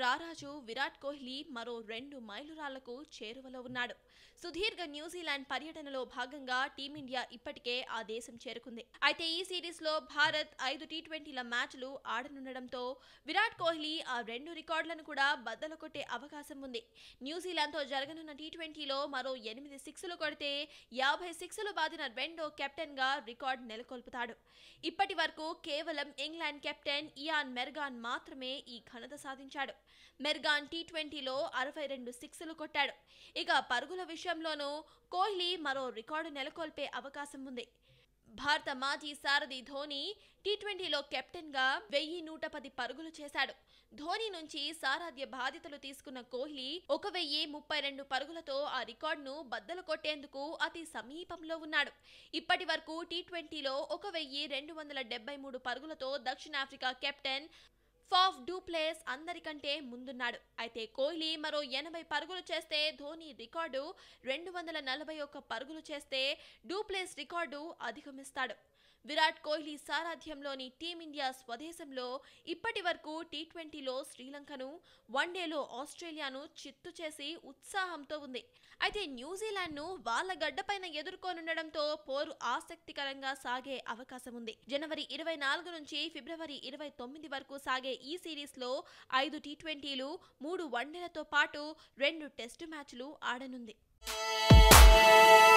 రారాజు విరాట్ కోహ్లీ మరో రెండు మైలురాళ్లకు చేరువలో ఉన్నాడు సుదీర్ఘ న్యూజిలాండ్ పర్యటనలో భాగంగా టీమిండియా ఇప్పటికే ఆ దేశం చేరుకుంది అయితే ఈ సిరీస్ లో భారత్ ఐదు టీ ట్వంటీల మ్యాచ్లు ఆడనుండడంతో విరాట్ కోహ్లీ ఆ రెండు రికార్డులను కూడా బద్దలు కొట్టే అవకాశం ఉంది న్యూజిలాండ్తో జరగనున్న టీ ట్వంటీలో మరో ఎనిమిది సిక్స్లు కొడితే యాభై సిక్స్లు బాదిన రెండో కెప్టెన్ గా రికార్డ్ నెలకొల్పుతాడు ఇప్పటి వరకు కేవలం ఇంగ్లాండ్ కెప్టెన్ ఇయాన్ మెర్గాన్ మాత్రమే ఈ ఘనత సాధించాడు మెర్గాన్ టీ ట్వంటీలో అరవై రెండు సిక్స్లు కొట్టాడు ఇక పరుగుల విషయంలోనూ కోహ్లీ మరో రికార్డు నెలకొల్పే అవకాశం ఉంది భారత మాజీ సారథి ధోని టీ ట్వంటీలో కెప్టెన్గా వెయ్యి నూట పది పరుగులు చేశాడు ధోని నుంచి సారథ్య బాధ్యతలు తీసుకున్న కోహ్లీ ఒక వెయ్యి ముప్పై రెండు పరుగులతో ఆ రికార్డును బద్దలు కొట్టేందుకు అతి సమీపంలో ఉన్నాడు ఇప్పటి వరకు టీ ట్వంటీలో ఒక వెయ్యి రెండు వందల డెబ్బై మూడు పరుగులతో దక్షిణాఫ్రికా కెప్టెన్ ఫాఫ్ డూప్లేస్ అందరికంటే ముందున్నాడు అయితే కోహ్లీ మరో ఎనభై పరుగులు చేస్తే ధోని రికార్డు రెండు వందల నలభై ఒక్క పరుగులు చేస్తే డూప్లేస్ రికార్డు అధిగమిస్తాడు విరాట్ కోహ్లీ సారథ్యంలోని టీమిండియా స్వదేశంలో ఇప్పటి వరకు టీ ట్వంటీలో శ్రీలంకను వన్డేలో ఆస్ట్రేలియాను చిత్తు చేసి ఉత్సాహంతో ఉంది అయితే న్యూజిలాండ్ను వాళ్ళ గడ్డపైన ఎదుర్కొనుండడంతో పోరు ఆసక్తికరంగా సాగే అవకాశం ఉంది జనవరి ఇరవై నాలుగు నుంచి ఫిబ్రవరి ఇరవై తొమ్మిది వరకు సాగే ఈ సిరీస్లో ఐదు టీ ట్వంటీలు మూడు వన్డేలతో పాటు రెండు టెస్టు మ్యాచ్లు ఆడనుంది